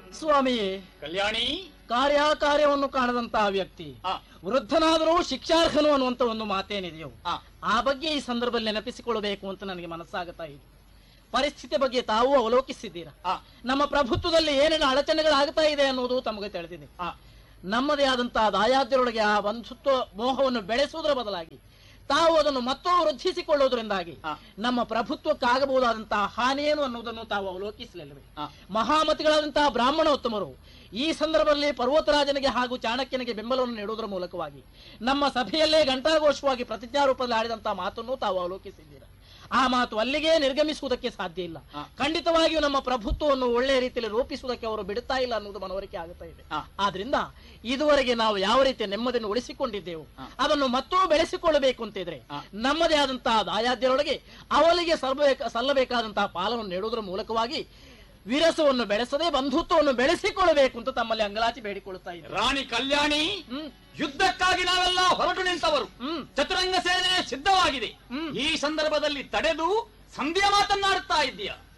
ಸ್ವಾಮಿ ಕಲ್ಯಾಣಿ ಕಾರ್ಯಕಾರ್ಯವನ್ನು ಕಾಣದಂತಹ ವ್ಯಕ್ತಿ ಆ, ವೃದ್ಧನಾದರೂ ಶಿಕ್ಷಾರ್ಹನು ಅನ್ನುವಂತ ಒಂದು ಮಾತೇನಿದೆಯೋ ಆ, ಆ ಬಗ್ಗೆ ಈ ಸಂದರ್ಭದಲ್ಲಿ ನೆನಪಿಸಿಕೊಳ್ಳಬೇಕು ಅಂತ ನನಗೆ ಮನಸ್ಸಾಗುತ್ತಾ ಇದೆ ಪರಿಸ್ಥಿತಿ ಬಗ್ಗೆ ತಾವು ಅವಲೋಕಿಸಿದ್ದೀರಾ ಆ, ನಮ್ಮ ಪ್ರಭುತ್ವದಲ್ಲಿ ಏನೇನು ಅಡಚಣೆಗಳಾಗ್ತಾ ಇದೆ ಅನ್ನೋದು ತಮಗೆ ತಿಳಿದಿದೆ ಆ, ನಮ್ಮದೇ ಆದಂತಹ ದಾಯಾದ್ಯರೊಳಗೆ ಆ ಬಂಧುತ್ವ ಮೋಹವನ್ನು ಬೆಳೆಸುವುದರ ಬದಲಾಗಿ ತಾವು ಅದನ್ನು ಮತ್ತೂ ವೃದ್ಧಿಸಿಕೊಳ್ಳುವುದರಿಂದಾಗಿ ಆ. ನಮ್ಮ ಪ್ರಭುತ್ವಕ್ಕಾಗಬಹುದಾದಂತಹ ಹಾನಿಯೇನು ಅನ್ನುವುದನ್ನು ತಾವು ಅವಲೋಕಿಸಲಿಲ್ಲವೇ ಆ. ಮಹಾಮತಿಗಳಾದಂತಹ ಬ್ರಾಹ್ಮಣೋತ್ತಮರು ಈ ಸಂದರ್ಭದಲ್ಲಿ ಪರ್ವತರಾಜನಿಗೆ ಹಾಗೂ ಚಾಣಕ್ಯನಿಗೆ ಬೆಂಬಲವನ್ನು ನೀಡುವುದರ ಮೂಲಕವಾಗಿ ನಮ್ಮ ಸಭೆಯಲ್ಲೇ ಘಂಟಾಘೋಷವಾಗಿ ಪ್ರತಿಜ್ಞಾರೂಪದಲ್ಲಿ ಆಡಿದಂತಹ ಮಾತನ್ನು ತಾವು ಅವಲೋಕಿಸಿದ್ದೀರಾ ಆ ಮಾತು ಅಲ್ಲಿಗೆ ನಿರ್ಗಮಿಸುವುದಕ್ಕೆ ಸಾಧ್ಯ ಇಲ್ಲ ಆ. ಖಂಡಿತವಾಗಿಯೂ ನಮ್ಮ ಪ್ರಭುತ್ವವನ್ನು ಒಳ್ಳೆಯ ರೀತಿಯಲ್ಲಿ ರೂಪಿಸುವುದಕ್ಕೆ ಅವರು ಬಿಡುತ್ತಾ ಇಲ್ಲ ಅನ್ನೋದು ಮನವರಿಕೆ ಆಗುತ್ತಾ ಇದೆ ಆ. ಆದ್ರಿಂದ ಇದುವರೆಗೆ ನಾವು ಯಾವ ರೀತಿಯ ನೆಮ್ಮದಿಯನ್ನು ಉಳಿಸಿಕೊಂಡಿದ್ದೆವು ಆ. ಅದನ್ನು ಮತ್ತೂ ಬೆಳೆಸಿಕೊಳ್ಳಬೇಕು ಅಂತಿದ್ರೆ ಆ. ನಮ್ಮದೇ ಆದಂತಹ ದಾಯಾದ್ಯರೊಳಗೆ ಅವಳಿಗೆ ಸಲ್ಲಬೇಕ ಸಲ್ಲಬೇಕಾದಂತಹ ಪಾಲವನ್ನು ನೀಡುವುದರ ಮೂಲಕವಾಗಿ ವಿರಸವನ್ನು ಬೆಳೆಸದೆ ಬಂಧುತ್ವವನ್ನು ಬೆಳೆಸಿಕೊಳ್ಳಬೇಕು ಅಂತ ತಮ್ಮಲ್ಲಿ ಅಂಗಲಾಚಿ ಬೇಡಿಕೊಳ್ಳುತ್ತಾ ಇದ್ದಾರೆ ರಾಣಿ ಕಲ್ಯಾಣಿ ಹ್ಮ್ ಯುದ್ಧಕ್ಕಾಗಿ ನಾವೆಲ್ಲ ಹೊರಟು ನಿಂತವರು ಹ್ಮ್ ಚತುರಂಗ ಸೇನೆ ಸಿದ್ಧವಾಗಿದೆ ಹ್ಮ್. ಈ ಸಂದರ್ಭದಲ್ಲಿ ತಡೆದು ಸಂಧಿಯ ಮಾತನ್ನಾಡುತ್ತಾ ಇದ್ದೀಯ